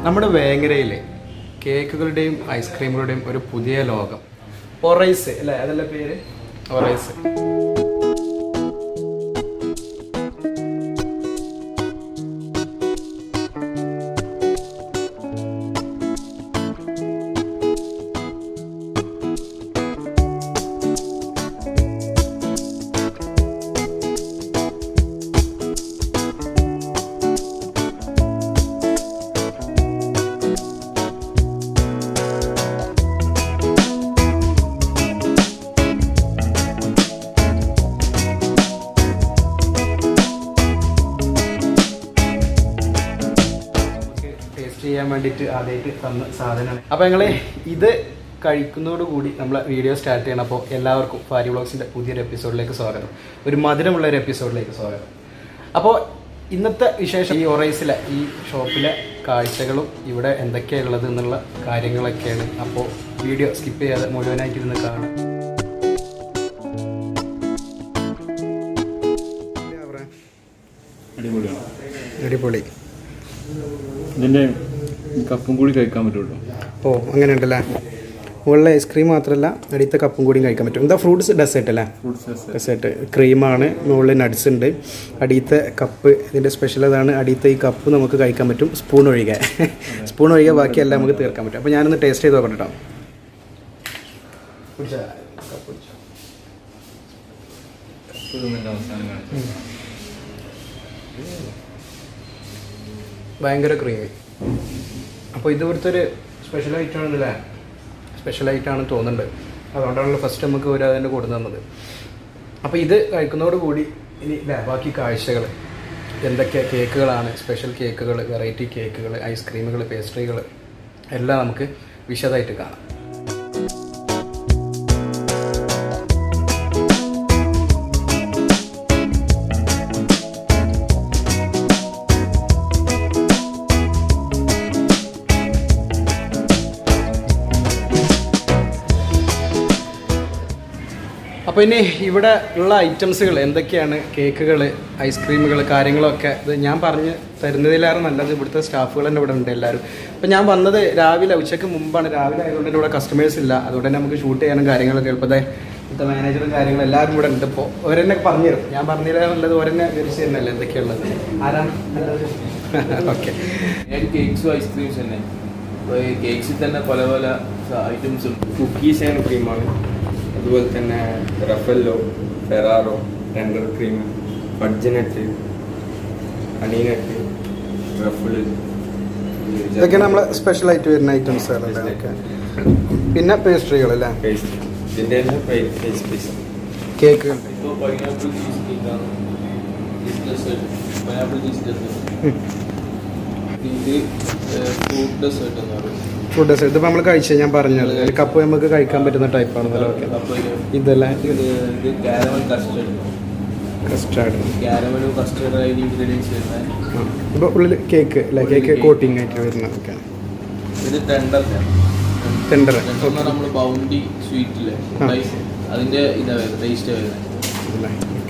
നമ്മുടെ വേങ്ങരയിലെ കേക്കുകളുടെയും ഐസ്ക്രീമുകളുടെയും ഒരു പുതിയ ലോകം ഒറൈസ് അല്ലേ അതല്ല പേര് ഒറൈസ് നമുക്ക് ടേസ്റ്റ് ചെയ്യാൻ വേണ്ടിയിട്ട് ആദ്യമായിട്ട് തന്ന സാധനമാണ് അപ്പോൾ ഞങ്ങൾ ഇത് കഴിക്കുന്നതോടുകൂടി നമ്മൾ വീഡിയോ സ്റ്റാർട്ട് ചെയ്യണം അപ്പോൾ എല്ലാവർക്കും ഫാരി വ്ളോഗ്സിൻ്റെ പുതിയൊരു എപ്പിസോഡിലേക്ക് സ്വാഗതം ഒരു മധുരമുള്ള ഒരു എപ്പിസോഡിലേക്ക് സ്വാഗതം അപ്പോൾ ഇന്നത്തെ വിശേഷം ഈ ഒറൈസിലെ ഈ ഷോപ്പിലെ കാഴ്ചകളും ഇവിടെ എന്തൊക്കെയാണ് ഉള്ളത് എന്നുള്ള കാര്യങ്ങളൊക്കെയാണ് അപ്പോൾ വീഡിയോ സ്കിപ്പ് ചെയ്യാതെ മുഴുവനായിട്ട് ഇരുന്ന് കാണാം അടിപൊളിയാണ് അടിപൊളി ഇതിന്റെ കപ്പും കൂടി കഴിക്കാൻ പറ്റുള്ളൂ ഓ അങ്ങനെ ഉണ്ടല്ലേ മുകളിലെ ഐസ്ക്രീം മാത്രമല്ല അടിയത്തെ കപ്പും കൂടിയും കഴിക്കാൻ പറ്റും എന്താ ഫ്രൂട്ട്സ് ഡെസേർട്ട് അല്ലേ ഫ്രൂട്ട്സ് ഡെസേർട്ട് ക്രീമാണ് മുകളിൽ നട്ട്സ് ഉണ്ട് അടിയത്തെ കപ്പ് ഇതിൻ്റെ സ്പെഷ്യൽ അതാണ് അടിയത്തെ ഈ കപ്പ് നമുക്ക് കഴിക്കാൻ പറ്റും സ്പൂൺ ഒഴികെ സ്പൂൺ ഒഴികെ ബാക്കിയെല്ലാം നമുക്ക് തീർക്കാൻ പറ്റും അപ്പോൾ ഞാനൊന്ന് ടേസ്റ്റ് ചെയ്ത് നോക്കട്ടെ കേട്ടോ ഭയങ്കര ക്രീമി അപ്പോൾ ഇത് ഇവിടുത്തെ ഒരു സ്പെഷ്യൽ ഐറ്റം ആണെന്നല്ലേ സ്പെഷ്യൽ ഐറ്റം ആണെന്ന് തോന്നുന്നുണ്ട് അതുകൊണ്ടാണല്ലോ ഫസ്റ്റ് നമുക്ക് ഒരു അതിൻ്റെ കൊടുത്തു തന്നത് അപ്പോൾ ഇത് കഴിക്കുന്നതോടുകൂടി ഇനി ഇല്ലേ, ബാക്കി കാഴ്ചകൾ എന്തൊക്കെ കേക്കുകളാണ് സ്പെഷ്യൽ കേക്കുകൾ വെറൈറ്റി കേക്കുകൾ ഐസ്ക്രീമുകൾ പേസ്ട്രികൾ എല്ലാം നമുക്ക് വിശദമായിട്ട് കാണാം അപ്പോൾ ഇനി ഇവിടെ ഉള്ള ഐറ്റംസുകൾ എന്തൊക്കെയാണ് കേക്കുകൾ ഐസ്ക്രീമുകൾ കാര്യങ്ങളൊക്കെ ഇത് ഞാൻ പറഞ്ഞ് തരുന്നതിലേറെ നല്ലത് ഇവിടുത്തെ സ്റ്റാഫുകൾ തന്നെ ഇവിടെ ഉണ്ട് എല്ലാവരും അപ്പോൾ ഞാൻ വന്നത് രാവിലെ ഉച്ചയ്ക്ക് മുമ്പാണ് രാവിലെ ആയതുകൊണ്ട് ഇവിടെ കസ്റ്റമേഴ്സ് ഇല്ല അതുകൊണ്ട് തന്നെ നമുക്ക് ഷൂട്ട് ചെയ്യാനും കാര്യങ്ങളൊക്കെ എളുപ്പത്തെ ഇവിടുത്തെ മാനേജറും കാര്യങ്ങളും എല്ലാവരും ഇവിടെ ഉണ്ട് ഇപ്പോൾ ഓരെന്നെ പറഞ്ഞു തരും ഞാൻ പറഞ്ഞതിലേറെ നല്ലത് ഓരെന്നെ വിരിച്ച് തരുന്നല്ലേ എന്തൊക്കെയുള്ളത് ആരാണ് ഓക്കെ ഞാൻ കേക്ക്സും ഐസ്ക്രീംസ് തന്നെ കേക്ക്സിൽ തന്നെ പല പല ഐറ്റംസും കുക്കീസ് ആൻഡ് ക്രീമാണ് അതുപോലെ തന്നെ Raffaello Ferrero tender cream fudge nut honey nut റഫിള് ഇതൊക്കെ നമ്മളെ സ്പെഷ്യൽ ആയിട്ട് വരുന്ന ഐറ്റംസുകളല്ലേ ഓക്കെ പിന്നെ പേസ്ട്രികൾ അല്ലേ പേസ്റ്റ് ഇതിൻ്റെ എല്ലാം പേസ്റ്റ് പീസ് കേക്ക് ഇപ്പോൾ പൈനാപ്പിൾ ചീസ് കേക്കാണ് cheese dessert pineapple cheese dessert ഇത് ഫ്രൂട്ട് ഡെസേർട്ട് എന്ന് പറയും ഫുഡ് ഡെസേർട്ട് ഇതിപ്പോൾ നമ്മൾ കഴിച്ചത് ഞാൻ പറഞ്ഞത് ഒരു കപ്പ് നമുക്ക് കഴിക്കാൻ പറ്റുന്ന ടൈപ്പാണെന്നല്ലോ ഓക്കെ അപ്പോൾ ഇതെല്ലാം ഇത് ഇത് കാരമൽ കസ്റ്റർഡ് കസ്റ്റാർഡ് കാരമലും കസ്റ്റർഡ് അതിന് ഇൻഗ്രീഡിയൻസ് വരുന്നത് ഇപ്പോൾ ഉള്ളിൽ കേക്ക് അല്ലേ കേക്ക് കോട്ടിംഗ് ആയിട്ട് വരുന്ന ഓക്കെ ഇത് ടെൻഡർ ടെൻഡർ ടെൻഡർ നമ്മൾ ബൗണ്ടി സ്വീറ്റില്ലേ ആ. അതിന്റെ ഇതാ വരുന്നത് ടേസ്റ്റ് വരുന്നത്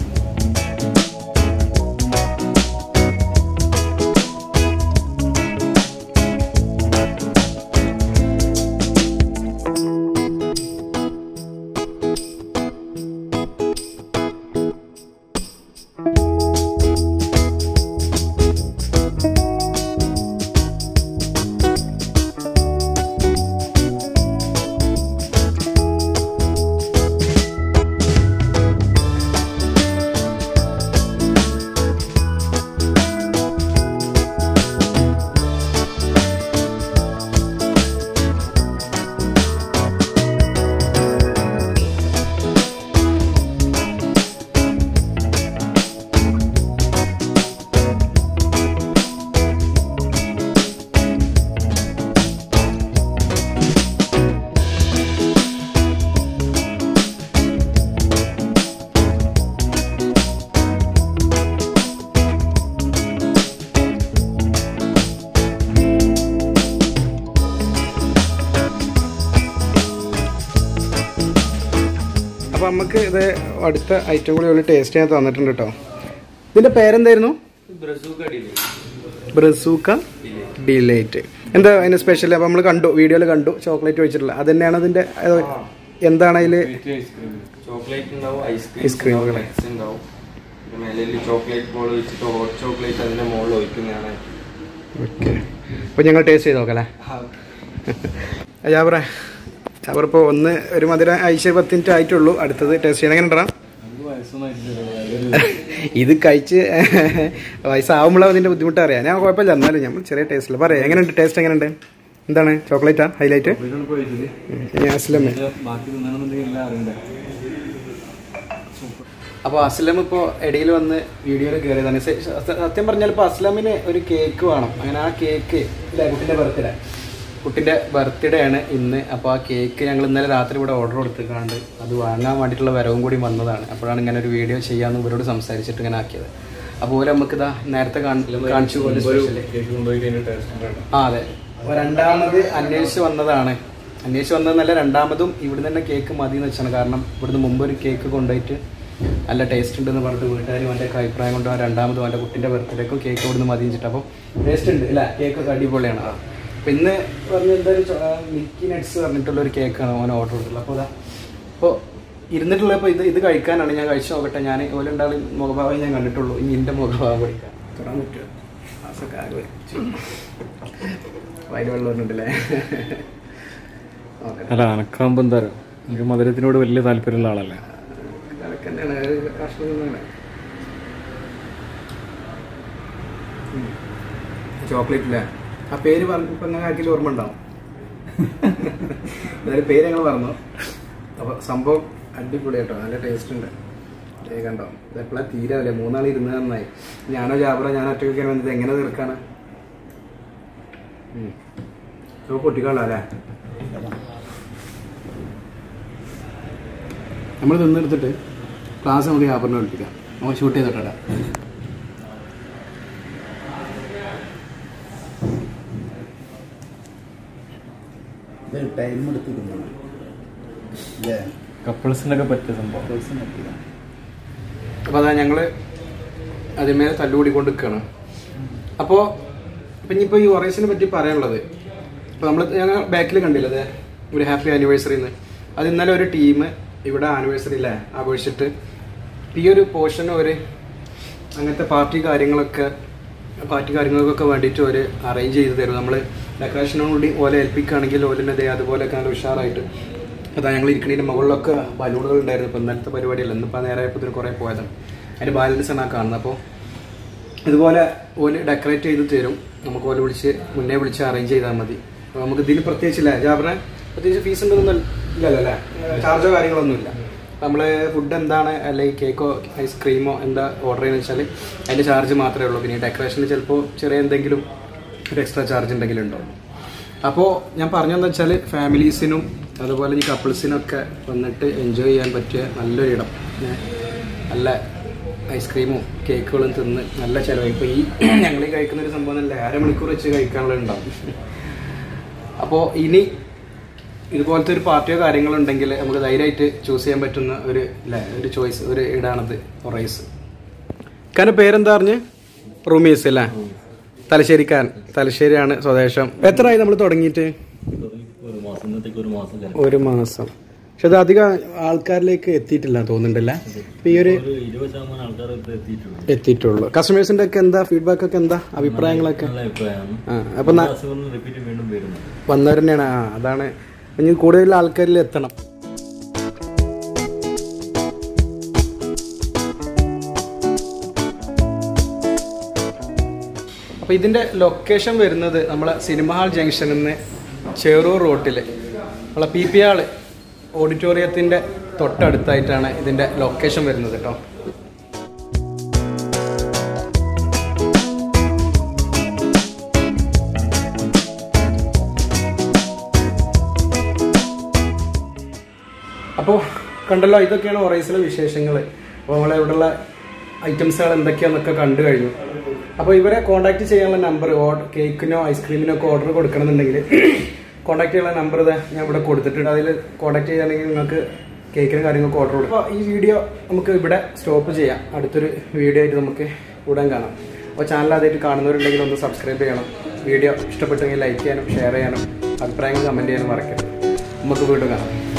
അപ്പോൾ നമുക്ക് ഇത് അടുത്ത ഐറ്റം കൂടി ഒരു ടേസ്റ്റ് ചെയ്യാൻ തന്നിട്ടുണ്ട് കേട്ടോ ഇതിൻ്റെ പേരെന്തായിരുന്നു ബ്രസൂക്ക ഡിലേ ബ്രസൂക്ക ഡിലൈറ്റ് എന്താ അതിന് സ്പെഷ്യൽ അപ്പോൾ നമ്മൾ കണ്ടു വീഡിയോയിൽ കണ്ടു ചോക്ലേറ്റ് വെച്ചിട്ടുള്ള അത് തന്നെയാണ് അതിൻ്റെ അത് എന്താണ് അതിൽ ചോക്ലേറ്റ് ഉണ്ടാവും ഐസ്ക്രീം ഐസ്ക്രീമുകൾ. ഉണ്ടാവും പിന്നെ മേലെ ചോക്ലേറ്റ് ബോൾ വെച്ചിട്ട് ഹോട്ട് ചോക്ലേറ്റ് അതിന്റെ മുകളിൽ ഒഴിക്കുന്നതാണ് ഓക്കെ അപ്പോൾ ഞങ്ങൾ ടേസ്റ്റ് ചെയ്ത് നോക്കാം അല്ലേ ജാബറേ ജാബർ ഇപ്പോൾ ഒന്ന് ഒരു മധുരം ആഴ്ച പത്ത് മിനിറ്റ് ആയിട്ടുള്ളൂ അടുത്തത് ടേസ്റ്റ് ചെയ്യണം എങ്ങനെ ഉണ്ടാ നമുക്ക് വയസ്സൊന്നും ഇത് കഴിച്ച് വയസ്സാവുമ്പോൾ അതിൻ്റെ ബുദ്ധിമുട്ട് അറിയാം ഞാൻ കുഴപ്പമില്ല എന്നാലും ഞാൻ ചെറിയ ടേസ്റ്റില്ല പറയാം എങ്ങനെയുണ്ട് ടേസ്റ്റ് എങ്ങനെയുണ്ട് എന്താണ് ചോക്ലേറ്റാ ഹൈലൈറ്റ് ഞാൻ അസ്ലമേ ബാക്കി തിന്നണമെന്നുണ്ടെങ്കിൽ എല്ലാം അറിയണ്ടേ അപ്പോൾ അസ്ലം ഇപ്പോൾ ഇടയിൽ വന്ന് വീഡിയോയിൽ കയറിയതാണ് സെ- സ- സത്യം പറഞ്ഞാൽ ഇപ്പോൾ അസ്ലമിന് ഒരു കേക്ക് വേണം അങ്ങനെ ആ കേക്ക് ഇല്ല കുട്ടിൻ്റെ ബർത്ത്ഡേ കുട്ടിൻ്റെ ബർത്ത്ഡേ ആണ് ഇന്ന് അപ്പോൾ ആ കേക്ക് ഞങ്ങൾ ഇന്നലെ രാത്രി ഇവിടെ ഓർഡർ കൊടുത്തിട്ടുണ്ട് അത് വാങ്ങാൻ വേണ്ടിയിട്ടുള്ള വരവും കൂടി വന്നതാണ് അപ്പോഴാണ് ഇങ്ങനെ ഒരു വീഡിയോ ചെയ്യാമെന്ന് ഇവരോട് സംസാരിച്ചിട്ട് ഇങ്ങനെ ആക്കിയത് അപ്പോൾ പോലെ നമുക്ക് ഇതാ നേരത്തെ കാണി- കാണിച്ചു പോലെ സ്പെഷ്യല് കേക്ക് കൊണ്ടുപോയി അതിന്റെ ടേസ്റ്റ് ഉണ്ടായിരുന്നു ആ അതെ അപ്പോൾ രണ്ടാമത് അന്വേഷിച്ച് വന്നതാണ് അന്വേഷിച്ച് വന്നതെന്നല്ല രണ്ടാമതും ഇവിടുന്ന് തന്നെ കേക്ക് മതി എന്ന് വെച്ചാണ് കാരണം ഇവിടുന്ന് മുമ്പ് ഒരു കേക്ക് കൊണ്ടുപോയിട്ട് നല്ല ടേസ്റ്റ് ഉണ്ടെന്ന് പറഞ്ഞിട്ട് വീട്ടുകാരും എൻ്റെ അഭിപ്രായം കൊണ്ട് രണ്ടാമതും എൻ്റെ കുട്ടിൻ്റെ ബർത്ത്ഡേക്കും കേക്ക് ഇവിടുന്ന് മതി വെച്ചിട്ട് അപ്പോൾ ടേസ്റ്റ് ഉണ്ട് ഇല്ല കേക്ക് അടിപൊളിയാണ് അപ്പം ഇന്ന് പറഞ്ഞ എന്തായാലും മിൽക്കി നട്ട്സ് പറഞ്ഞിട്ടുള്ള ഒരു കേക്കാണ് ഓൻ ഓർഡർ ചെയ്തിട്ടുള്ളത് അപ്പോൾ അതാ അപ്പോൾ ഇരുന്നിട്ടുള്ള ഇപ്പോൾ ഇത് ഇത് കഴിക്കാനാണ് ഞാൻ കഴിച്ചു നോക്കട്ടെ ഞാൻ ഓല ഉണ്ടാകും മുഖഭാവം ഞാൻ കണ്ടിട്ടുള്ളൂ ഇനി എൻ്റെ മുഖഭാവം പഠിക്കാം തൊടാൻ പറ്റുമോ മാസമൊക്കെ ആകെ വെച്ചു വയല് വെള്ളം ഉണ്ടല്ലേ ഓക്കെ അല്ല അനക്കാകുമ്പോൾ എന്താ അറിയോ? എനിക്ക് മധുരത്തിനോട് വലിയ താല്പര്യമുള്ള ആളല്ലേ അതൊക്കെ തന്നെയാണ് കർഷകനാണ് ചോക്ലേറ്റ് അല്ലേ ആ പേര് പറഞ്ഞു ഇപ്പൊ നിങ്ങൾ ആർക്കെങ്കിലും ഓർമ്മ ഉണ്ടാവും എന്തായാലും പേര് ഞങ്ങൾ പറഞ്ഞു അപ്പൊ സംഭവം അടിപൊളി കേട്ടോ നല്ല ടേസ്റ്റ് ഉണ്ട് ദേ കണ്ടോ ഇത് എപ്പോഴാ തീരാവില്ലേ മൂന്നാൾ ഇരുന്ന് നന്നായി ഞാനോ ജാബറോ ഞാൻ ഒറ്റയ്ക്ക് വന്നത് എങ്ങനെ തീർക്കാണ് നമുക്ക് പൊട്ടിക്കാളാം അല്ലേ നമ്മൾ തിന്നെടുത്തിട്ട് ക്ലാസ് നമുക്ക് ജാബറിനെ പഠിപ്പിക്കാം നമുക്ക് ഷൂട്ട് ചെയ്തിട്ടാ ടൈം എടുത്തിരുന്നു അല്ലേ കപ്പിൾസിനൊക്കെ പറ്റിയ സംഭവം അപ്പോൾ അതാ ഞങ്ങൾ അതിന്മേലെ തല്ലുകൂടിക്കൊണ്ട് നിൽക്കുകയാണ് അപ്പോൾ ഇപ്പം ഇനിയിപ്പോൾ ഈ ഒറേസിനെ പറ്റി പറയാനുള്ളത് ഇപ്പോൾ നമ്മൾ ഞങ്ങൾ ബാക്കിൽ കണ്ടില്ലത് ഒരു ഹാപ്പി ആനിവേഴ്സറി എന്ന് അത് ഇന്നലെ ഒരു ടീം ഇവിടെ ആനിവേഴ്സറി അല്ലേ ആഘോഷിച്ചിട്ട് ഈ ഒരു പോർഷൻ ഒരു അങ്ങനത്തെ പാർട്ടി കാര്യങ്ങളൊക്കെ പാർട്ടി കാര്യങ്ങൾക്കൊക്കെ വേണ്ടിയിട്ട് ഒരു അറേഞ്ച് ചെയ്ത് തരും നമ്മൾ ഡെക്കറേഷനോടുകൂടി ഓലെ ഏൽപ്പിക്കുകയാണെങ്കിൽ ഓലിൻ്റെ ദേ അതുപോലെയൊക്കെ നല്ല ഉഷാറായിട്ട് അതാ ഞങ്ങൾ ഇരിക്കണതിൻ്റെ മുകളിലൊക്കെ ബലൂണുകൾ ഉണ്ടായിരുന്നു ഇപ്പോൾ ഇന്നലത്തെ പരിപാടിയല്ല ഇന്നിപ്പോൾ നേരെ ആയപ്പോൾ കുറേ പോയതാണ് അതിൻ്റെ ബാലൻസ് ആണ് ആ കാണുന്നത് അപ്പോൾ ഇതുപോലെ ഓല് ഡെക്കറേറ്റ് ചെയ്ത് തരും നമുക്ക് ഓല് വിളിച്ച് മുന്നേ വിളിച്ച് അറേഞ്ച് ചെയ്താൽ മതി അപ്പോൾ നമുക്ക് ഇതിന് പ്രത്യേകിച്ചില്ല ജാബറിന് പ്രത്യേകിച്ച് ഫീസ് ഉണ്ടെന്നൊന്നും ഇല്ലല്ലോ അല്ലേ ചാർജോ കാര്യങ്ങളൊന്നും ഇല്ല നമ്മൾ ഫുഡ് എന്താണ് അല്ലെങ്കിൽ കേക്കോ ഐസ്ക്രീമോ എന്താ ഓർഡർ ചെയ്യുന്നത് വെച്ചാൽ അതിൻ്റെ ചാർജ് മാത്രമേ ഉള്ളൂ പിന്നെ ഡെക്കറേഷന് ചിലപ്പോൾ ചെറിയ എന്തെങ്കിലും ഒരു എക്സ്ട്രാ ചാർജ് എന്തെങ്കിലും ഉണ്ടാവും അപ്പോൾ ഞാൻ പറഞ്ഞതെന്ന് വെച്ചാൽ ഫാമിലീസിനും അതുപോലെ ഈ കപ്പിൾസിനൊക്കെ വന്നിട്ട് എൻജോയ് ചെയ്യാൻ പറ്റിയ നല്ലൊരു ഇടം ഏ, നല്ല ഐസ്ക്രീമും കേക്കുകളും തിന്ന് നല്ല ചിലവ് ഇപ്പോൾ ഈ ഞങ്ങൾ ഈ കഴിക്കുന്ന ഒരു സംഭവം നല്ല അരമണിക്കൂർ വെച്ച് കഴിക്കാനുള്ള ഉണ്ടാവും അപ്പോൾ ഇനി ഇതുപോലത്തെ ഒരു പാർട്ടിയോ കാര്യങ്ങളോ ഉണ്ടെങ്കിൽ നമുക്ക് ധൈര്യമായിട്ട് ചൂസ് ചെയ്യാൻ പറ്റുന്ന ഒരു അല്ലേ ഒരു ചോയ്സ് ഒരു ഇടാണത് റൈസ് കാരണം പേരെന്താ പറഞ്ഞ് റൂമീസ് അല്ലേ തലശ്ശേരിക്കാരൻ തലശ്ശേരിയാണ് സ്വദേശം എത്രയായി നമ്മൾ തുടങ്ങിയിട്ട് ഒരു മാസം ഇന്നത്തേക്ക് ഒരു മാസം ഒരു മാസം പക്ഷെ അത് അധികം ആൾക്കാരിലേക്ക് എത്തിയിട്ടില്ല തോന്നുന്നുണ്ടല്ലേ ഇപ്പൊ ഈ ഒരു ഇരുപത് ശതമാനം ആൾക്കാർ എത്തിയിട്ടുള്ളൂ എത്തിയിട്ടുള്ളൂ കസ്റ്റമേഴ്സിന്റെ ഒക്കെ എന്താ ഫീഡ്ബാക്ക് ഒക്കെ എന്താ അഭിപ്രായങ്ങളൊക്കെ നല്ല അഭിപ്രായമാണ് ആ അപ്പൊ ന- അസുഖം റിപ്പീറ്റ് വീണ്ടും വരുന്നു വന്നവർ തന്നെയാണ് ആ അതാണ് ഇനി കൂടുതൽ ആൾക്കാരിൽ എത്തണം അപ്പോൾ ഇതിൻ്റെ ലൊക്കേഷൻ വരുന്നത് നമ്മളെ സിനിമ ഹാൾ ജംഗ്ഷനിൽ നിന്ന് ചെറൂർ റോട്ടിൽ നമ്മളെ പി പി ആൾ ഓഡിറ്റോറിയത്തിൻ്റെ തൊട്ടടുത്തായിട്ടാണ് ഇതിൻ്റെ ലൊക്കേഷൻ വരുന്നത് കേട്ടോ അപ്പോൾ കണ്ടല്ലോ ഇതൊക്കെയാണ് ഒറൈസിലെ വിശേഷങ്ങൾ അപ്പോൾ നമ്മളെ ഇവിടെയുള്ള ഐറ്റംസുകൾ എന്തൊക്കെയാണെന്നൊക്കെ കണ്ടു കഴിഞ്ഞു അപ്പോൾ ഇവരെ കോൺടാക്ട് ചെയ്യാനുള്ള നമ്പർ കേക്കിനോ ഐസ്ക്രീമിനോ ഒക്കെ ഓർഡർ കൊടുക്കണമെന്നുണ്ടെങ്കിൽ കോൺടാക്ട് ചെയ്യാനുള്ള നമ്പർ ഞാൻ ഇവിടെ കൊടുത്തിട്ടുണ്ട് അതിൽ കോൺടാക്ട് ചെയ്യുകയാണെങ്കിൽ നിങ്ങൾക്ക് കേക്കിനും കാര്യങ്ങൾക്ക് ഓർഡർ കൊടുക്കും അപ്പോൾ ഈ വീഡിയോ നമുക്ക് ഇവിടെ സ്റ്റോപ്പ് ചെയ്യാം അടുത്തൊരു വീഡിയോ ആയിട്ട് നമുക്ക് ഉടൻ കാണാം അപ്പോൾ ചാനൽ ആദ്യമായിട്ട് കാണുന്നവരുണ്ടെങ്കിൽ ഒന്ന് സബ്സ്ക്രൈബ് ചെയ്യണം വീഡിയോ ഇഷ്ടപ്പെട്ടെങ്കിൽ ലൈക്ക് ചെയ്യാനും ഷെയർ ചെയ്യാനും അഭിപ്രായങ്ങൾ കമൻറ്റ് ചെയ്യാനും മറക്കരുത് നമുക്ക് വീണ്ടും കാണാം